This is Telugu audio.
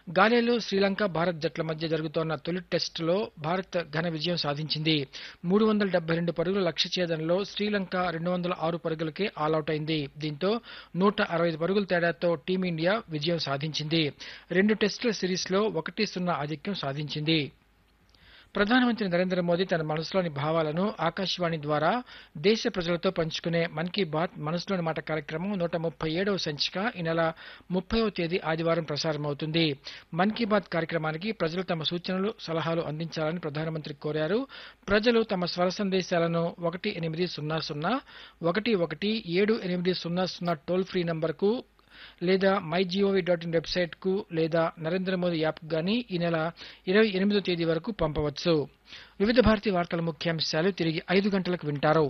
గాలేలో శ్రీలంక భారత్ జట్ల మధ్య జరుగుతోన్న తొలి టెస్టులో భారత్ ఘన విజయం సాధించింది మూడు వందల డెబ్బై రెండు పరుగుల లక్ష్య ఛేదనలో శ్రీలంక రెండు వందల ఆరు పరుగులకే ఆలౌట్ అయింది దీంతో నూట అరవై ఐదు పరుగుల తేడాతో టీమిండియా విజయం సాధించింది రెండు టెస్టుల సిరీస్లో ఒకటి సున్నా ఆధిక్యం సాధించింది ప్రధానమంత్రి నరేంద్ర మోదీ తన మనసులోని భావాలను ఆకాశవాణి ద్వారా దేశ ప్రజలతో పంచుకునే మన్ కీ బాత్ మనసులోని మాట కార్యక్రమం నూట ముప్పై ఏడవ సంచిక ఈ నెల ముప్పైవ తేదీ ఆదివారం ప్రసారమవుతుంది మన్ కీ బాత్ కార్యక్రమానికి ప్రజలు తమ సూచనలు సలహాలు అందించాలని ప్రధానమంత్రి కోరారు ప్రజలు తమ స్వర సందేశాలను ఒకటి ఎనిమిది సున్నా సున్నా ఒకటి ఒకటి ఏడు ఎనిమిది సున్నా సున్నా టోల్ ఫ్రీ నంబర్కు లేదా my GOV dot in website కు లేదా నరేంద్ర మోదీ యాప్ గాని ఈ నెల ఇరవై ఎనిమిదో తేదీ వరకు పంపవచ్చు వివిధ భారతి వార్తల ముఖ్యాంశాలు తిరిగి ఐదు గంటలకు వింటారు